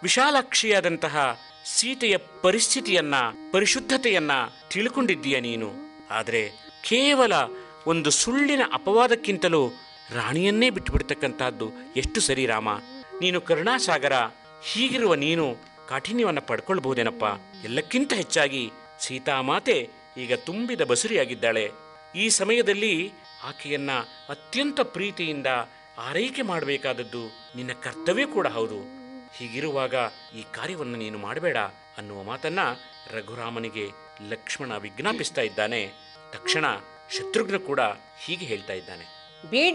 ವಿಶಾಲಾಕ್ಷಿಯಾದಂತಹ ಸೀತೆಯ ಪರಿಸ್ಥಿತಿಯನ್ನ ಪರಿಶುದ್ಧತೆಯನ್ನ ತಿಳ್ಕೊಂಡಿದ್ದೀಯ ನೀನು ಆದರೆ ಕೇವಲ ಒಂದು ಸುಳ್ಳಿನ ಅಪವಾದಕ್ಕಿಂತಲೂ ರಾಣಿಯನ್ನೇ ಬಿಟ್ಟುಬಿಡ್ತಕ್ಕಂತಹದ್ದು ಎಷ್ಟು ಸರಿ ರಾಮ ನೀನು ಕರುಣಾಸಾಗರ ಹೀಗಿರುವ ನೀನು ಕಾಠಿಣ್ಯವನ್ನ ಪಡ್ಕೊಳ್ಬಹುದೇನಪ್ಪ ಎಲ್ಲಕ್ಕಿಂತ ಹೆಚ್ಚಾಗಿ ಸೀತಾಮಾತೆ ಈಗ ತುಂಬಿದ ಬಸುರಿಯಾಗಿದ್ದಾಳೆ ಈ ಸಮಯದಲ್ಲಿ ಆಕೆಯನ್ನ ಅತ್ಯಂತ ಪ್ರೀತಿಯಿಂದ ಆರೈಕೆ ಮಾಡಬೇಕಾದದ್ದು ನಿನ್ನ ಕರ್ತವ್ಯ ಕೂಡ ಹೌದು ಹೀಗಿರುವಾಗ ಈ ಕಾರ್ಯವನ್ನು ನೀನು ಮಾಡಬೇಡ ಅನ್ನುವ ಮಾತನ್ನ ರಘುರಾಮನಿಗೆ ಲಕ್ಷ್ಮಣ ವಿಜ್ಞಾಪಿಸ್ತಾ ಇದ್ದಾನೆ ತಕ್ಷಣ ಶತ್ರುಘ್ನ ಕೂಡ ಹೀಗೆ ಹೇಳ್ತಾ ಇದ್ದಾನೆ ಬೇಡ